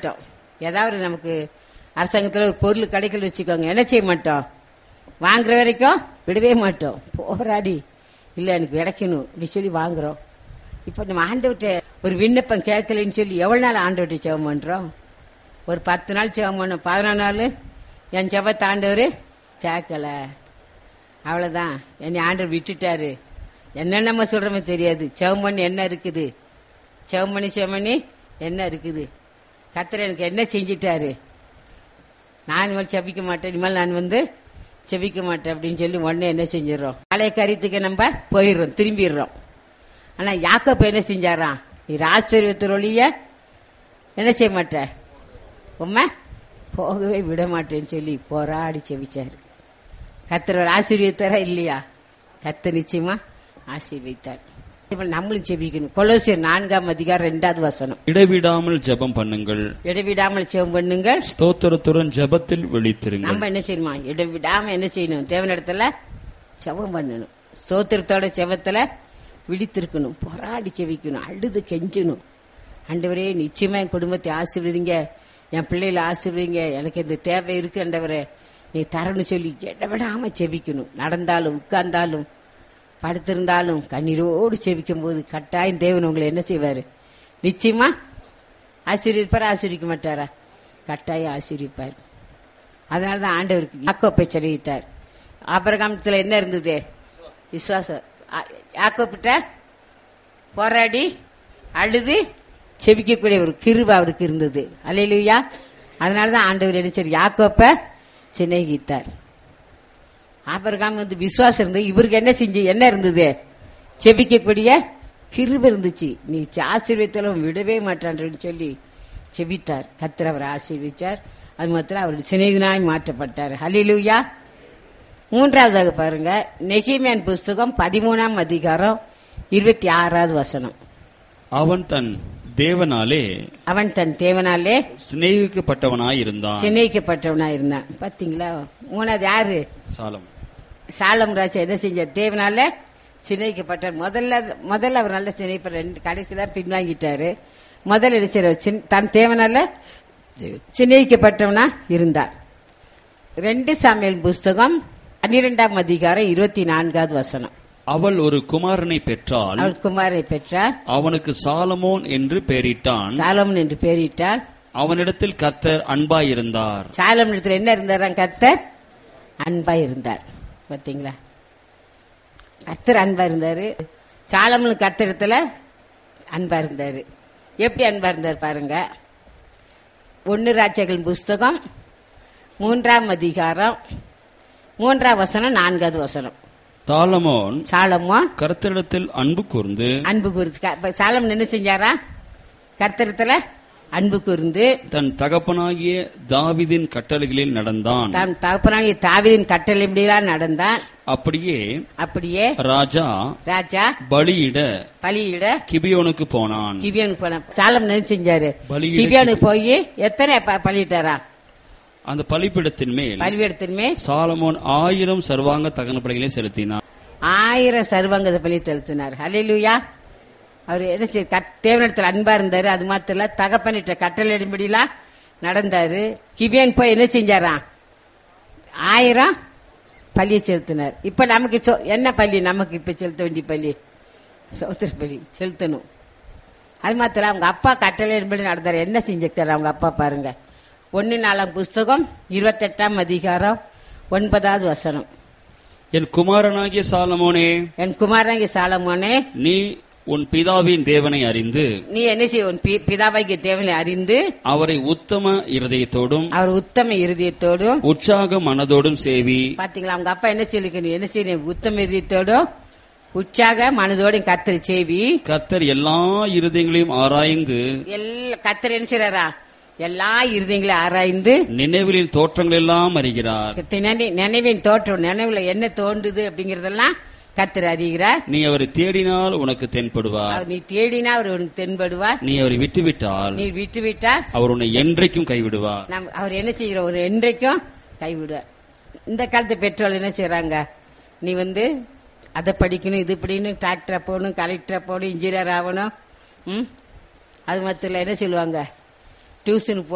மாட்டோம் ஏதாவது நமக்கு அரசாங்கத்தில் ஒரு பொருள் கிடைக்கல வச்சுக்கோங்க என்ன செய்ய மாட்டோம் வாங்குற வரைக்கும் விடவே மாட்டோம் போராடி இல்லை எனக்கு கிடைக்கணும் இப்படி சொல்லி வாங்குறோம் இப்போ நம்ம ஆண்டவர்கிட்ட ஒரு விண்ணப்பம் கேட்கலன்னு சொல்லி எவ்வளவு நாள் ஆண்டவர்கிட்ட ஜெபம் பண்றோம் ஒரு பத்து நாள் ஜெபம் பண்ணோம் பதினாறு நாள் என் ஜெபத்தை ஆண்டவர் கேட்கல அவ்வளவுதான் என்னை ஆண்டவர் விட்டுட்டாரு என்ன நம்ம சொல்றோமே தெரியாது ஜெபம் பண்ணி என்ன இருக்குது ஜெபம் பண்ணி ஜெபம் பண்ணி என்ன இருக்குது கத்தர் எனக்கு என்ன செஞ்சிட்டாரு நான் இனிமேல் செபிக்க மாட்டேன் இனிமேல் நான் வந்து செபிக்க மாட்டேன் அப்படின்னு சொல்லி உடனே என்ன செஞ்சிடறோம் பழைய கருத்துக்கு நம்ம போயிடுறோம் திரும்பிடுறோம் ஆனா யாக்கோப்பு என்ன செஞ்சாராம் நீ ஆச்சரியத்திரொழிய என்ன செய்ய மாட்ட உம்மை போகவே விட மாட்டேன்னு சொல்லி போராடி செபிச்சாரு கத்தர் ஆசீர்வதித்தாரா இல்லையா கத்த நிச்சயமா ஆசீர்வதித்தார் இப்ப நம்மளும் செபிக்கணும் கொலோசியர் நான்காம் அதிகாரம் ரெண்டாவது வசனம் இடைவிடாமல் ஜெபம் பண்ணுங்கள் இடைவிடாமல் செவம் பண்ணுங்கள் ஸ்தோத்திரத்துடன் ஜெபத்தில் விழித்திருங்கள் நம்ம என்ன செய்யணுமா இடைவிடாம என்ன செய்யணும் தேவனிடத்துல செவம் பண்ணணும் சோத்திரத்தோட செவத்துல விழித்திருக்கணும் போராடி செவிக்கணும் அழுது கெஞ்சணும் ஆண்டவரே நிச்சயமா என் குடும்பத்தை ஆசீர்வதிங்க என் பிள்ளைகளை ஆசீர்வதிங்க எனக்கு இந்த தேவை இருக்கு ஆண்டவரே நீ தரணும் சொல்லி இடைவிடாம செவிக்கணும் நடந்தாலும் உட்கார்ந்தாலும் படுத்திருந்தாலும் கண்ணீரோடு செவிக்கும் போது கட்டாயம் தேவன் உங்களை என்ன செய்வாரு நிச்சயமா ஆசீர்வதிப்பாரா ஆசீர்விக்க மாட்டாரா கட்டாயம் ஆசீர்விப்பார் அதனால தான் ஆண்டவருக்கு யாக்கோப்பை செலவித்தார் ஆபரகாமத்தில் என்ன இருந்தது விசுவாசம் ஆ- யாக்கோப்பிட்ட போராடி அழுது செபிக்கக்கூடிய ஒரு கிருப அவருக்கு இருந்தது அலையிலுயா அதனால தான் ஆண்டவர் என்ன செய்தார்? யாக்கோப்ப சிநேகித்தார் ஆபரகாம் வந்து விசுவாசம் இருந்தது இவருக்கு என்ன செஞ்சு என்ன இருந்தது செபிக்கக்கூடிய கிருப இருந்துச்சு நீ ஆசீர்வத்திலும் விடவே மாட்டான்னு சொல்லி செபித்தார் கத்திர அவர் ஆசீர்விச்சார் அது மாத்திரம் அவர் சிநேகிதனாய் மாற்றப்பட்டார் ஹலிலூயா மூன்றாவதாக பாருங்க நெகிமியன் புஸ்தகம் பதிமூணாம் அதிகாரம் இருபத்தி ஆறாவது வசனம் அவன் தன் தேவனாலே அவன் தன் தேவனாலே சிநேகிக்கப்பட்டவனாய் இருந்தான் சிநேகிக்கப்பட்டவனா இருந்தான் பாத்தீங்களா மூணாவது யாரு சாலம் சாலம் ராஜா என்ன செஞ்சார் தேவனால சிநேகிக்கப்பட்டார் முதல்ல முதல்ல அவர் நல்ல சிநேகிப்ப ரெண்டு கடைசியில பின்வாங்கிட்டாரு முதல்ல என்ன செய்றார்? சின்- தன் தேவனால சிநேகிக்கப்பட்டவனா இருந்தார் ரெண்டு சாமியல் புஸ்தகம் பன்னிரெண்டாம் அதிகாரம் இருபத்தி நான்காவது வசனம் அவள் ஒரு குமாரனை பெற்றால் அவள் குமாரை பெற்றார் அவனுக்கு சாலமோன் என்று பெயரிட்டான் சாலமன் என்று பெயரிட்டார் அவனிடத்தில் கர்த்தர் அன்பாயிருந்தார் சாலம் இடத்துல என்ன இருந்தாராம் கர்த்தர் அன்பா இருந்தார் பாத்தீங்களா கர்த்தர் அன்பா இருந்தாரு சாலமன் கர்த்தரத்துல அன்பா இருந்தாரு எப்படி அன்பா இருந்தார் பாருங்க ஒன்னு ராஜ்யங்களின் புஸ்தகம் மூன்றாம் அதிகாரம் மூன்றாம் வசனம் நான்காவது வசனம் தாலமோன் சாலமோன் கர்த்தரிடத்தில் அன்பு கூர்ந்து அன்பு கூர்ந்து சாலம் என்ன செஞ்சாரா கர்த்தரத்துல அன்பு கூர்ந்து தன் தகப்பனாகிய தாவிதின் கட்டளைகளில் நடந்தான் தான் தகப்பனாகிய தாவீதின் கட்டளைப்படியெல்லாம் நடந்தான் அப்படியே அப்படியே ராஜா ராஜா பலியிட பலியிட கிபியோனுக்கு போனான் கிவியனுக்கு போன சாலம் என்ன செஞ்சாரு பலியிட கிவியனுக்கு போய் எத்தனை ப- பலியிட்டாரா அந்த பலிபீடத்தின் மேல் பலிபீடத்தின்மே சாலமோன் ஆயிரம் சர்வாங்க தகன பலிகளை செலுத்தினான் ஆயிரம் சர்வங்கத பலி செலுத்தினார் ஹalleluya அவர் என்ன செய்ய தேவனிடத்தில் அன்பா இருந்தாரு அது மாத்திரம் இல்ல தகப்பனிட்ட கட்டளையிடும்படிலாம் நடந்தாரு கிவியன் போய் என்ன செஞ்சாராம் ஆயிரம் பலியை செலுத்தினார் இப்ப நமக்கு சொ- என்ன பள்ளி நமக்கு இப்ப செலுத்த வேண்டிய பள்ளி சோத்திர பலி செலுத்தணும் அது மாத்திரம் அவங்க அப்பா கட்டளையின்படி நடந்தார் என்ன செஞ்சிருக்காரு அவங்க அப்பா பாருங்க ஒன்னு நாலாம் புஸ்தகம் இருபத்தெட்டாம் அதிகாரம் ஒன்பதாவது வசனம் என் குமாரனாகிய சாலமோனே என் குமாரங்க சாலமோனே நீ உன் பிதாவின் தேவனை அறிந்து நீ என்ன செய்ய உன் பி- பிதாவாகிய தேவனை அறிந்து அவரை உத்தம இருதயத்தோடும் அவர் உத்தம இருதயத்தோடும் உற்சாக மனதோடும் சேவி பாத்தீங்களா அவங்க அப்பா என்ன சொல்லிக்கணும் என்ன செய்யணும் உத்தம இருதயத்தோடும் உற்சாக மனதோடும் கத்தரி சேவி கர்த்தர் எல்லா இருதயங்களையும் ஆராய்ந்து எல்லா கத்தர் என்ன செய்யறாரா எல்லா இருதயங்களையும் ஆராய்ந்து நினைவுகளின் தோற்றங்கள் எல்லாம் அறிகிறார் நினை- நினைவின் தோற்றம் நினைவுல என்ன தோன்றுது அப்படிங்கறதெல்லாம் கத்தர் அறிகிறார் நீ அவரை தேடினால் உனக்கு தென்படுவார் அவர் நீ தேடினா அவர் உனக்கு தென்படுவார் நீ அவரை விட்டுவிட்டால் நீ விட்டு விட்டார் அவர் உன்னை என்றைக்கும் கைவிடுவார் நம் அவர் என்ன செய்யற ஒரு என்றைக்கும் கைவிடுவார் இந்த காலத்து பெற்றோர் என்ன செய்றாங்க நீ வந்து அதை படிக்கணும் இது படிக்கணும் டாக்டரா போகணும் கலெக்டரா போகணும் இன்ஜினியர் ஆகணும் ம் அது மாத்திரம் என்ன சொல்லுவாங்க டியூஷனுக்கு